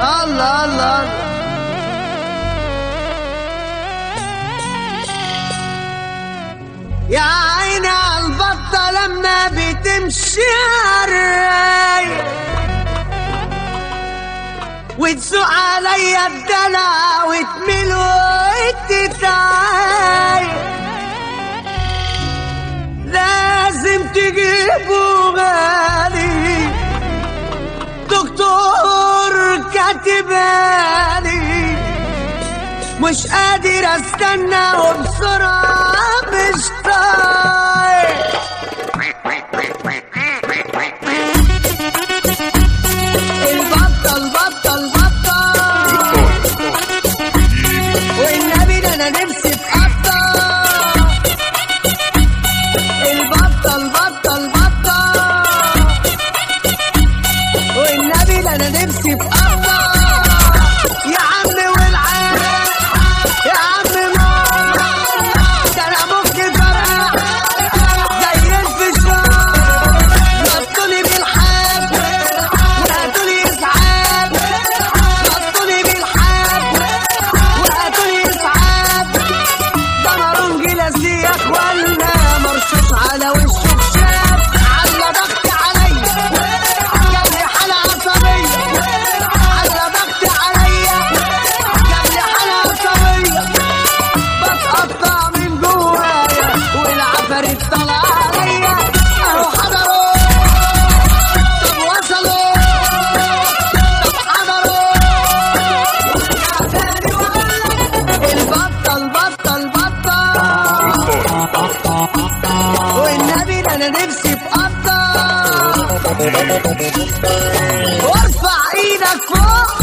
الله الله يا عيني على البطة لما بتمشي عالرايق وتسوق عليا الدلع وتميل وتتعايق لازم تجيبه غالي دكتور كاتبالي مش قادر استنى وبسرعة مش طايق البطة البطة البطة والنبي ده انا نفسي في قطة البطة البطة البطة والنبي ده انا نفسي في قطة يا عم والعاب يا عم ما ده انا ممكن فرقع زي الفشار نطوني بالحاب وهاتولي اسعاف نطوني بالحاب وهاتولي اسعاف ده مرون جلاسي يا اخوانا مرشوش على وشه بشاف على ضغط عليا جاب لي حالة عصبية على ضغط عليا جاب لي حالة عصبية بتقطع من جوايا والعفاريت طالعة عليا اهو حضروا طب وصلوا طب حضروا البطة البطة البطة والنبي ده انا نفسي في قطة وارفع ايدك فوق